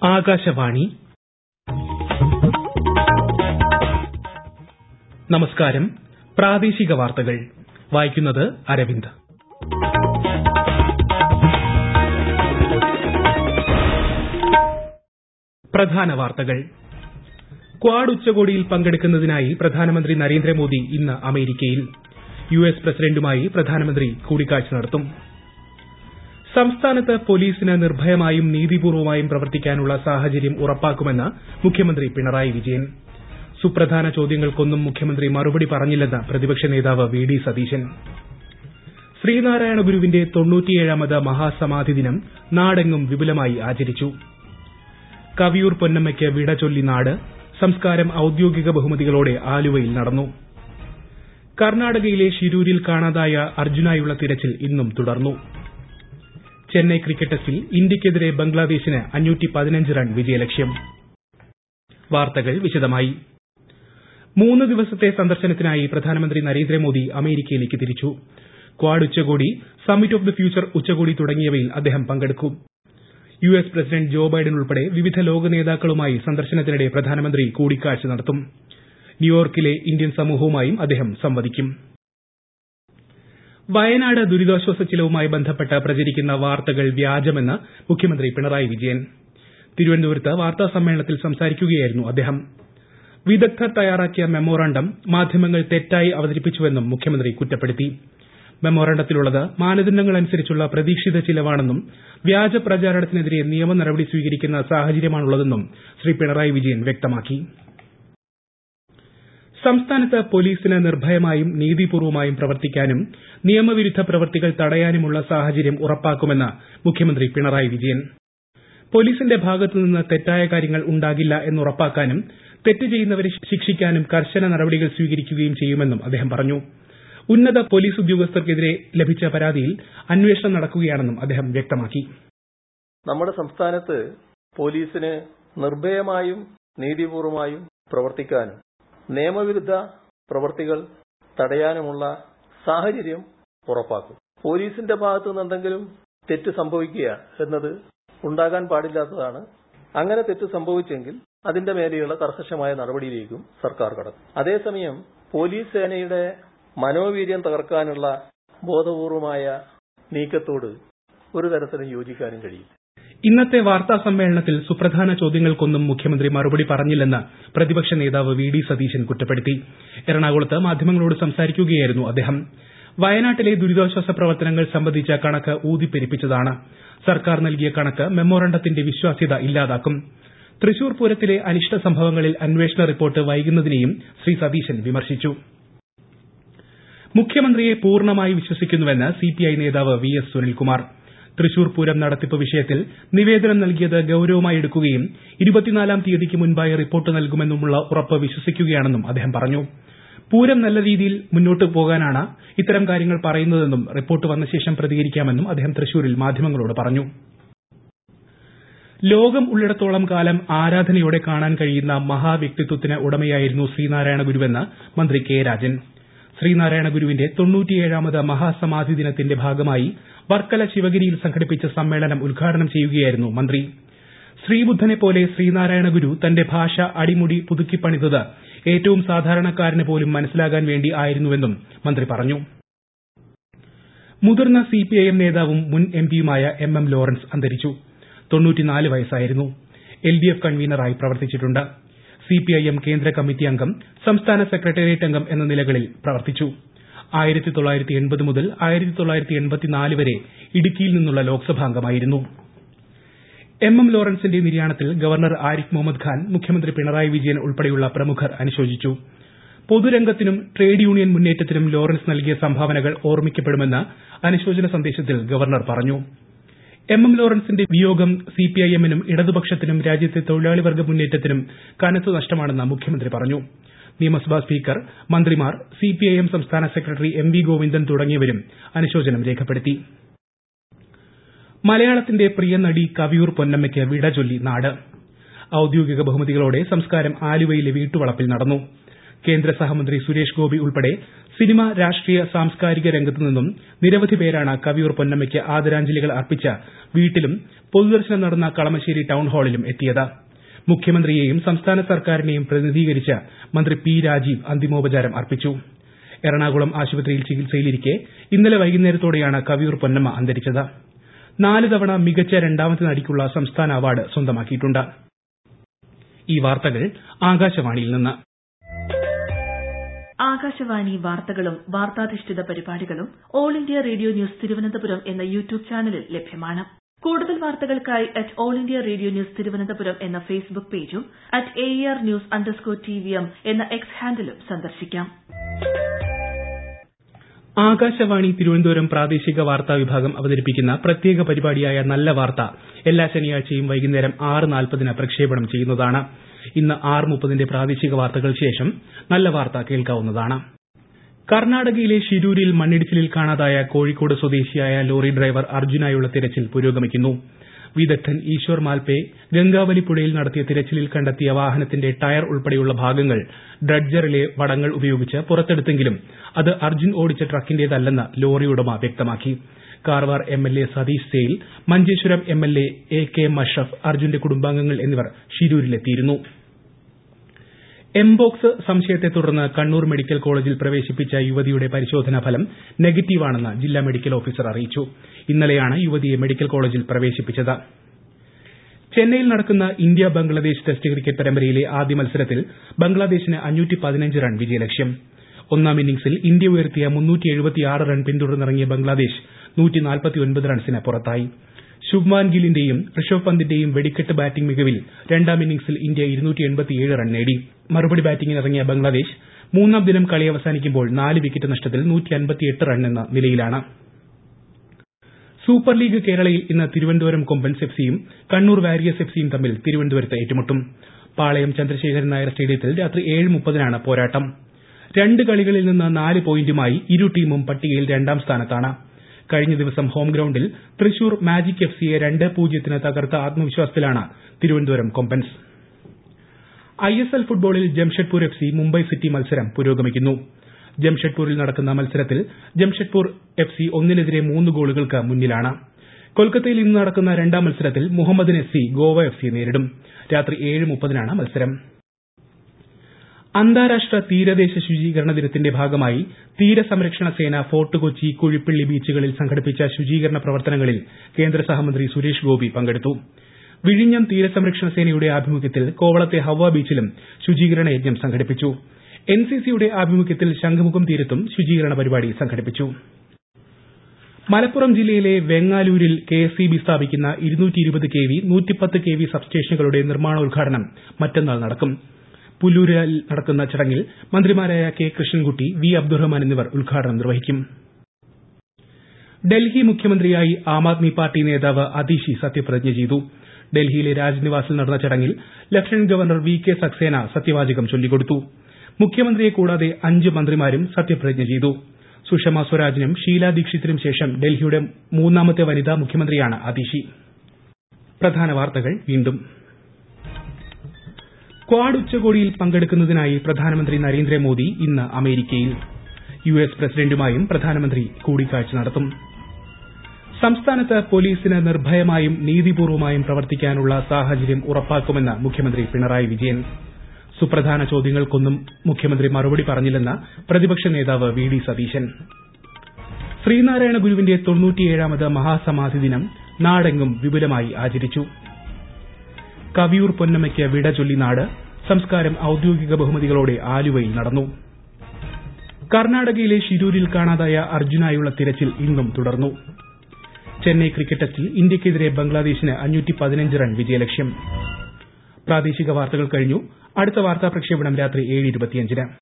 ആകാശവാണി നമസ്കാരം പ്രാദേശിക വാർത്തകൾ വായിക്കുന്നത് അരവിന്ദ് പ്രധാന വാർത്തകൾ ക്വാഡ് ഉച്ചകോടിയിൽ പങ്കെടുക്കുന്നതിനായി പ്രധാനമന്ത്രി നരേന്ദ്രമോദി ഇന്ന് അമേരിക്കയിൽ യുഎസ് പ്രസിഡന്റുമായി പ്രധാനമന്ത്രി കൂടിക്കാഴ്ച നടത്തും സംസ്ഥാനത്ത് പോലീസിന് നിർഭയമായും നീതിപൂർവമായും പ്രവർത്തിക്കാനുള്ള സാഹചര്യം ഉറപ്പാക്കുമെന്ന് മുഖ്യമന്ത്രി പിണറായി വിജയൻ സുപ്രധാന ചോദ്യങ്ങൾക്കൊന്നും മുഖ്യമന്ത്രി മറുപടി പറഞ്ഞില്ലെന്ന് പ്രതിപക്ഷ നേതാവ് വി ഡി സതീശൻ ശ്രീനാരായണ ഗുരുവിന്റെ തൊണ്ണൂറ്റിയേഴാമത് മഹാസമാധി ദിനം നാടെങ്ങും വിപുലമായി ആചരിച്ചു കവിയൂർ പൊന്നമ്മയ്ക്ക് വിട ചൊല്ലി നാട് സംസ്കാരം ഔദ്യോഗിക ബഹുമതികളോടെ ആലുവയിൽ നടന്നു കർണാടകയിലെ ഷിരൂരിൽ കാണാതായ അർജുനായുള്ള തിരച്ചിൽ ഇന്നും തുടർന്നു ചെന്നൈ ക്രിക്കറ്റ് ടെസ്റ്റിൽ ഇന്ത്യയ്ക്കെതിരെ ബംഗ്ലാദേശിന് റൺ വിജയലക്ഷ്യം വാർത്തകൾ വിശദമായി മൂന്ന് ദിവസത്തെ സന്ദർശനത്തിനായി പ്രധാനമന്ത്രി നരേന്ദ്രമോദി അമേരിക്കയിലേക്ക് തിരിച്ചു ക്വാഡ് ഉച്ചകോടി സമ്മിറ്റ് ഓഫ് ദ ഫ്യൂച്ചർ ഉച്ചകോടി തുടങ്ങിയവയിൽ അദ്ദേഹം പങ്കെടുക്കും യുഎസ് പ്രസിഡന്റ് ജോ ബൈഡൻ ഉൾപ്പെടെ വിവിധ ലോക നേതാക്കളുമായി സന്ദർശനത്തിനിടെ പ്രധാനമന്ത്രി കൂടിക്കാഴ്ച നടത്തും ന്യൂയോർക്കിലെ ഇന്ത്യൻ സമൂഹവുമായും അദ്ദേഹം സംവദിക്കും വയനാട് ദുരിതാശ്വാസ ചെലവുമായി ബന്ധപ്പെട്ട് പ്രചരിക്കുന്ന വാർത്തകൾ വ്യാജമെന്ന് മുഖ്യമന്ത്രി പിണറായി വിജയൻ തിരുവനന്തപുരത്ത് വാർത്താ സമ്മേളനത്തിൽ സംസാരിക്കുകയായിരുന്നു അദ്ദേഹം വിദഗ്ധർ തയ്യാറാക്കിയ മെമ്മോറാണ്ടം മാധ്യമങ്ങൾ തെറ്റായി അവതരിപ്പിച്ചുവെന്നും മുഖ്യമന്ത്രി കുറ്റപ്പെടുത്തി മെമ്മോറാണ്ടത്തിലുള്ളത് മാനദണ്ഡങ്ങൾ അനുസരിച്ചുള്ള പ്രതീക്ഷിത ചിലവാണെന്നും വ്യാജ പ്രചാരണത്തിനെതിരെ നിയമ നടപടി സ്വീകരിക്കുന്ന സാഹചര്യമാണുള്ളതെന്നും ശ്രീ പിണറായി വിജയൻ വ്യക്തമാക്കി സംസ്ഥാനത്ത് പോലീസിന് നിർഭയമായും നീതിപൂർവമായും പ്രവർത്തിക്കാനും നിയമവിരുദ്ധ പ്രവൃത്തികൾ തടയാനുമുള്ള സാഹചര്യം ഉറപ്പാക്കുമെന്ന് മുഖ്യമന്ത്രി പിണറായി വിജയൻ പോലീസിന്റെ ഭാഗത്തുനിന്ന് തെറ്റായ കാര്യങ്ങൾ ഉണ്ടാകില്ല എന്നുറപ്പാക്കാനും തെറ്റ് ചെയ്യുന്നവരെ ശിക്ഷിക്കാനും കർശന നടപടികൾ സ്വീകരിക്കുകയും ചെയ്യുമെന്നും അദ്ദേഹം പറഞ്ഞു ഉന്നത പോലീസ് ഉദ്യോഗസ്ഥർക്കെതിരെ ലഭിച്ച പരാതിയിൽ അന്വേഷണം നടക്കുകയാണെന്നും അദ്ദേഹം വ്യക്തമാക്കി നമ്മുടെ സംസ്ഥാനത്ത് പോലീസിന് നിർഭയമായും നീതിപൂർവമായും പ്രവർത്തിക്കാനും നിയമവിരുദ്ധ പ്രവർത്തികൾ തടയാനുമുള്ള സാഹചര്യം ഉറപ്പാക്കും പോലീസിന്റെ ഭാഗത്തു നിന്ന് എന്തെങ്കിലും തെറ്റ് സംഭവിക്കുക എന്നത് ഉണ്ടാകാൻ പാടില്ലാത്തതാണ് അങ്ങനെ തെറ്റ് സംഭവിച്ചെങ്കിൽ അതിന്റെ മേലെയുള്ള കർക്കശമായ നടപടിയിലേക്കും സർക്കാർ കടക്കും അതേസമയം പോലീസ് സേനയുടെ മനോവീര്യം തകർക്കാനുള്ള ബോധപൂർവമായ നീക്കത്തോട് ഒരു തരത്തിലും യോജിക്കാനും കഴിയും ഇന്നത്തെ വാർത്താ സമ്മേളനത്തിൽ സുപ്രധാന ചോദ്യങ്ങൾക്കൊന്നും മുഖ്യമന്ത്രി മറുപടി പറഞ്ഞില്ലെന്ന് പ്രതിപക്ഷ നേതാവ് വി ഡി സതീശൻ കുറ്റപ്പെടുത്തി എറണാകുളത്ത് മാധ്യമങ്ങളോട് സംസാരിക്കുകയായിരുന്നു അദ്ദേഹം വയനാട്ടിലെ ദുരിതാശ്വാസ പ്രവർത്തനങ്ങൾ സംബന്ധിച്ച കണക്ക് ഊതിപ്പെരിപ്പിച്ചതാണ് സർക്കാർ നൽകിയ കണക്ക് മെമ്മോറണ്ടത്തിന്റെ വിശ്വാസ്യത ഇല്ലാതാക്കും തൃശൂർ പൂരത്തിലെ അനിഷ്ട സംഭവങ്ങളിൽ അന്വേഷണ റിപ്പോർട്ട് വൈകുന്നതിനെയും ശ്രീ സതീശൻ വിമർശിച്ചു മുഖ്യമന്ത്രിയെ പൂർണ്ണമായി വിശ്വസിക്കുന്നുവെന്ന് സിപിഐ നേതാവ് വി എസ് സുനിൽകുമാർ തൃശൂർ പൂരം നടത്തിപ്പ് വിഷയത്തിൽ നിവേദനം നൽകിയത് ഗൌരവമായി എടുക്കുകയും ഇരുപത്തിനാലാം തീയതിക്ക് മുൻപായി റിപ്പോർട്ട് നൽകുമെന്നുമുള്ള ഉറപ്പ് വിശ്വസിക്കുകയാണെന്നും അദ്ദേഹം പറഞ്ഞു പൂരം നല്ല രീതിയിൽ മുന്നോട്ട് പോകാനാണ് ഇത്തരം കാര്യങ്ങൾ പറയുന്നതെന്നും റിപ്പോർട്ട് വന്ന ശേഷം പ്രതികരിക്കാമെന്നും അദ്ദേഹം തൃശൂരിൽ മാധ്യമങ്ങളോട് പറഞ്ഞു ലോകം ഉള്ളിടത്തോളം കാലം ആരാധനയോടെ കാണാൻ കഴിയുന്ന മഹാവ്യക്തിത്വത്തിന് ഉടമയായിരുന്നു ശ്രീനാരായണ ഗുരുവെന്ന് മന്ത്രി കെ രാജൻ ശ്രീനാരായണ ഗുരുവിന്റെ തൊണ്ണൂറ്റിയേഴാമത് മഹാസമാധി ദിനത്തിന്റെ ഭാഗമായി വർക്കല ശിവഗിരിയിൽ സംഘടിപ്പിച്ച സമ്മേളനം ഉദ്ഘാടനം ചെയ്യുകയായിരുന്നു മന്ത്രി ശ്രീബുദ്ധനെ പോലെ ശ്രീനാരായണ ഗുരു തന്റെ ഭാഷ അടിമുടി പുതുക്കിപ്പണിതത് ഏറ്റവും സാധാരണക്കാരന് പോലും മനസ്സിലാകാൻ വേണ്ടി ആയിരുന്നുവെന്നും മന്ത്രി പറഞ്ഞു മുതിർന്ന സിപിഐഎം നേതാവും മുൻ എംപിയുമായ എം എം ലോറൻസ് അന്തരിച്ചു തൊണ്ണൂറ്റിനാല് വയസ്സായിരുന്നു എൽ ഡി എഫ് കൺവീനറായി പ്രവർത്തിച്ചിട്ടുണ്ട് സിപിഐഎം കേന്ദ്ര കമ്മിറ്റി അംഗം സംസ്ഥാന സെക്രട്ടേറിയറ്റ് അംഗം എന്ന നിലകളിൽ പ്രവർത്തിച്ചു ആയിരത്തി തൊള്ളായിരത്തി എൺപത് മുതൽ ആയിരത്തി തൊള്ളായിരത്തി എൺപത്തിനാല് വരെ ഇടുക്കിയിൽ നിന്നുള്ള ലോക്സഭാംഗമായിരുന്നു എം എം ലോറൻസിന്റെ നിര്യാണത്തിൽ ഗവർണർ ആരിഫ് മുഹമ്മദ് ഖാൻ മുഖ്യമന്ത്രി പിണറായി വിജയൻ ഉൾപ്പെടെയുള്ള പ്രമുഖർ അനുശോചിച്ചു പൊതുരംഗത്തിനും ട്രേഡ് യൂണിയൻ മുന്നേറ്റത്തിനും ലോറൻസ് നൽകിയ സംഭാവനകൾ ഓർമ്മിക്കപ്പെടുമെന്ന് അനുശോചന സന്ദേശത്തിൽ ഗവർണർ പറഞ്ഞു എം എം ലോറൻസിന്റെ വിയോഗം സിപിഐഎമ്മിനും ഇടതുപക്ഷത്തിനും രാജ്യത്തെ തൊഴിലാളി വർഗ്ഗ മുന്നേറ്റത്തിനും കനത്ത നഷ്ടമാണെന്ന് മുഖ്യമന്ത്രി പറഞ്ഞു നിയമസഭാ സ്പീക്കർ മന്ത്രിമാർ സിപിഐഎം സംസ്ഥാന സെക്രട്ടറി എം വി ഗോവിന്ദൻ തുടങ്ങിയവരും അനുശോചനം രേഖപ്പെടുത്തി മലയാളത്തിന്റെ പ്രിയ നടി കവിയൂർ പൊന്നമ്മയ്ക്ക് വിട ചൊല്ലി നാട് ഔദ്യോഗിക ബഹുമതികളോടെ സംസ്കാരം ആലുവയിലെ വീട്ടുവളപ്പിൽ നടന്നു കേന്ദ്ര സഹമന്ത്രി സുരേഷ് ഗോപി ഉൾപ്പെടെ സിനിമ രാഷ്ട്രീയ സാംസ്കാരിക രംഗത്തു നിന്നും നിരവധി പേരാണ് കവിയൂർ പൊന്നമ്മയ്ക്ക് ആദരാഞ്ജലികൾ അർപ്പിച്ച് വീട്ടിലും പൊതുദർശനം നടന്ന കളമശ്ശേരി ടൌൺ ഹാളിലും എത്തിയത് മുഖ്യമന്ത്രിയെയും സംസ്ഥാന സർക്കാരിനെയും പ്രതിനിധീകരിച്ച് മന്ത്രി പി രാജീവ് അന്തിമോപചാരം അർപ്പിച്ചു എറണാകുളം ആശുപത്രിയിൽ ചികിത്സയിലിരിക്കെ ഇന്നലെ വൈകുന്നേരത്തോടെയാണ് കവിയൂർ പൊന്നമ്മ അന്തരിച്ചത് നാല് തവണ മികച്ച രണ്ടാമത്തെ നടിക്കുള്ള സംസ്ഥാന അവാർഡ് സ്വന്തമാക്കിയിട്ടുണ്ട് ഈ വാർത്തകൾ ആകാശവാണിയിൽ നിന്ന് ആകാശവാണി വാർത്തകളും വാർത്താധിഷ്ഠിത പരിപാടികളും all India radio news Thiruvananthapuram എന്ന യൂട്യൂബ് ചാനലിൽ ലഭ്യമാണ് കൂടുതൽ വാർത്തകൾക്കായി at all India radio news Thiruvananthapuram എന്ന ഫേസ്ബുക്ക് പേജും at A R news underscore T V M എന്ന എക്സ് ഹാൻഡിലും സന്ദർശിക്കാം ആകാശവാണി തിരുവനന്തപുരം പ്രാദേശിക വാർത്താ വിഭാഗം അവതരിപ്പിക്കുന്ന പ്രത്യേക പരിപാടിയായ നല്ല വാർത്ത എല്ലാ ശനിയാഴ്ചയും വൈകുന്നേരം ആറ് നാൽപ്പതിന് പ്രക്ഷേപണം ചെയ്യുന്നതാണ് ഇന്ന് ആറ് മുപ്പതിന്റെ പ്രാദേശിക വാർത്തകൾക്ക് ശേഷം നല്ല വാർത്ത കേൾക്കാവുന്നതാണ് കർണാടകയിലെ ഷിരൂരിൽ മണ്ണിടിച്ചിലിൽ കാണാതായ കോഴിക്കോട് സ്വദേശിയായ ലോറി ഡ്രൈവർ അർജുനായുള്ള തിരച്ചിൽ പുരോഗമിക്കുന്നു വിദഗ്ധൻ ഈശ്വർ മാൽപെ ഗംഗാവലി പുഴയിൽ നടത്തിയ തിരച്ചിലിൽ കണ്ടെത്തിയ വാഹനത്തിന്റെ ടയർ ഉൾപ്പെടെയുള്ള ഭാഗങ്ങൾ ഡ്രഡ്ജറിലെ വടങ്ങൾ ഉപയോഗിച്ച് പുറത്തെടുത്തെങ്കിലും അത് അർജുൻ ഓടിച്ച ട്രക്കിന്റേതല്ലെന്ന് ലോറി ഉടമ വ്യക്തമാക്കി Karwar MLA Satish Sail Manjeshwaram MLA A K Masharaf അർജുന്റെ കുടുംബാംഗങ്ങൾ എന്നിവർ ഷിരൂരിലെത്തിയിരുന്നു എംബോക്സ് സംശയത്തെ തുടർന്ന് കണ്ണൂർ മെഡിക്കൽ കോളേജിൽ പ്രവേശിപ്പിച്ച യുവതിയുടെ പരിശോധനാ ഫലം നെഗറ്റീവാണെന്ന് ജില്ലാ മെഡിക്കൽ ഓഫീസർ അറിയിച്ചു ഇന്നലെയാണ് യുവതിയെ മെഡിക്കൽ കോളേജിൽ പ്രവേശിപ്പിച്ചത് ചെന്നൈയിൽ നടക്കുന്ന ഇന്ത്യ ബംഗ്ലാദേശ് ടെസ്റ്റ് ക്രിക്കറ്റ് പരമ്പരയിലെ ആദ്യ മത്സരത്തിൽ ബംഗ്ലാദേശിന് റൺ വിജയലക്ഷ്യം ഒന്നാം ഇന്നിംഗ്സിൽ ഇന്ത്യ ഉയർത്തിയ റൺ പിന്തുടർന്നിറങ്ങിയ ബംഗ്ലാദേശ് റൺസിന് പുറത്തായി ശുഭ്മാൻ ഗില്ലിന്റെയും ഋഷഭ് പന്തിന്റെയും വെടിക്കെട്ട് ബാറ്റിംഗ് മികവിൽ രണ്ടാം ഇന്നിംഗ്സിൽ ഇന്ത്യ റൺ നേടി മറുപടി ബാറ്റിംഗിനിറങ്ങിയ ബംഗ്ലാദേശ് മൂന്നാം ദിനം കളി അവസാനിക്കുമ്പോൾ നാല് വിക്കറ്റ് നഷ്ടത്തിൽ റൺ എന്ന നിലയിലാണ് സൂപ്പർ ലീഗ് കേരളയിൽ ഇന്ന് തിരുവനന്തപുരം കൊമ്പൻസ് എഫ്സിയും കണ്ണൂർ വാരിയേഴ്സ് എഫ്സിയും തമ്മിൽ തിരുവനന്തപുരത്ത് ഏറ്റുമുട്ടും പാളയം ചന്ദ്രശേഖരൻ നായർ സ്റ്റേഡിയത്തിൽ രാത്രി ഏഴ് മുപ്പതിനാണ് പോരാട്ടം രണ്ട് കളികളിൽ നിന്ന് നാല് പോയിന്റുമായി ഇരു ടീമും പട്ടികയിൽ രണ്ടാം സ്ഥാനത്താണ് കഴിഞ്ഞ ദിവസം ഹോം ഗ്രൌണ്ടിൽ തൃശൂർ മാജിക് എഫ് സിയെ രണ്ട് പൂജ്യത്തിന് തകർത്ത ആത്മവിശ്വാസത്തിലാണ് Thiruvananthapuram Kombans I S L ഫുട്ബോളിൽ Jamshedpur F C Mumbai city മത്സരം പുരോഗമിക്കുന്നു ജംഷഡ്പൂരിൽ നടക്കുന്ന മത്സരത്തിൽ ജംഷഡ്പൂർ എഫ് സി ഒന്നിനെതിരെ മൂന്ന് ഗോളുകൾക്ക് മുന്നിലാണ് കൊൽക്കത്തയിൽ ഇന്ന് നടക്കുന്ന രണ്ടാം മത്സരത്തിൽ Mohammedan F C Goa F സിയെ നേരിടും രാത്രി ഏഴ് മുപ്പതിനാണ് മത്സരം അന്താരാഷ്ട്ര തീരദേശ ശുചീകരണ ദിനത്തിന്റെ ഭാഗമായി തീരസംരക്ഷണ സേന ഫോർട്ട് കൊച്ചി കുഴിപ്പള്ളി ബീച്ചുകളിൽ സംഘടിപ്പിച്ച ശുചീകരണ പ്രവർത്തനങ്ങളിൽ കേന്ദ്ര സഹമന്ത്രി സുരേഷ് ഗോപി പങ്കെടുത്തു വിഴിഞ്ഞം തീരസംരക്ഷണ സേനയുടെ ആഭിമുഖ്യത്തിൽ കോവളത്തെ ഹവ്വ ബീച്ചിലും ശുചീകരണ യജ്ഞം സംഘടിപ്പിച്ചു എൻസിസിയുടെ ആഭിമുഖ്യത്തിൽ ശംഖുമുഖം തീരത്തും ശുചീകരണ പരിപാടി സംഘടിപ്പിച്ചു മലപ്പുറം ജില്ലയിലെ വെങ്ങാലൂരിൽ കെഎസ്ഇബി സ്ഥാപിക്കുന്ന കെവി കെവി സബ്സ്റ്റേഷനുകളുടെ നിർമ്മാണോദ്ഘാടനം മറ്റന്നാൾ നടക്കും പുല്ലൂരിൽ നടക്കുന്ന ചടങ്ങിൽ മന്ത്രിമാരായ കെ കൃഷ്ണൻകുട്ടി വി അബ്ദുറഹ്മാൻ എന്നിവർ ഉദ്ഘാടനം നിർവഹിക്കും ഡൽഹി മുഖ്യമന്ത്രിയായി ആം ആദ്മി പാർട്ടി നേതാവ് അതീഷി സത്യപ്രതിജ്ഞ ചെയ്തു ഡൽഹിയിലെ രാജ്നിവാസിൽ നടന്ന ചടങ്ങിൽ lieutenant governor V K Saxena സത്യവാചകം ചൊല്ലിക്കൊടുത്തു മുഖ്യമന്ത്രിയെ കൂടാതെ അഞ്ച് മന്ത്രിമാരും സത്യപ്രതിജ്ഞ ചെയ്തു സുഷമ സ്വരാജിനും ഷീല ദീക്ഷിത്തിനും ശേഷം ഡൽഹിയുടെ മൂന്നാമത്തെ വനിതാ മുഖ്യമന്ത്രിയാണ് അതീഷി പ്രധാന വാർത്തകൾ വീണ്ടും ക്വാഡ് ഉച്ചകോടിയിൽ പങ്കെടുക്കുന്നതിനായി പ്രധാനമന്ത്രി നരേന്ദ്രമോദി ഇന്ന് അമേരിക്കയിൽ യു എസ് പ്രസിഡന്റുമായും പ്രധാനമന്ത്രി കൂടിക്കാഴ്ച നടത്തും സംസ്ഥാനത്ത് പോലീസിന് നിർഭയമായും നീതിപൂർവമായും പ്രവർത്തിക്കാനുള്ള സാഹചര്യം ഉറപ്പാക്കുമെന്ന് മുഖ്യമന്ത്രി പിണറായി വിജയൻ സുപ്രധാന ചോദ്യങ്ങൾക്കൊന്നും മുഖ്യമന്ത്രി മറുപടി പറഞ്ഞില്ലെന്ന് പ്രതിപക്ഷ നേതാവ് വി ഡി സതീശൻ ശ്രീനാരായണ ഗുരുവിന്റെ തൊണ്ണൂറ്റിയേഴാമത് മഹാസമാധി ദിനം നാടെങ്ങും വിപുലമായി ആചരിച്ചു കവിയൂർ പൊന്നമ്മയ്ക്ക് വിട ചൊല്ലി നാട് സംസ്കാരം ഔദ്യോഗിക ബഹുമതികളോടെ ആലുവയിൽ നടന്നു കർണാടകയിലെ ഷിരൂരിൽ കാണാതായ അർജുനായുള്ള തിരച്ചിൽ ഇന്നും തുടർന്നു ചെന്നൈ ക്രിക്കറ്റ് ടെസ്റ്റിൽ ഇന്ത്യയ്ക്കെതിരെ ബംഗ്ലാദേശിന് റൺ വിജയലക്ഷ്യം പ്രാദേശിക വാർത്തകൾ കഴിഞ്ഞു അടുത്ത വാർത്താ പ്രക്ഷേപണം രാത്രി ഏഴ്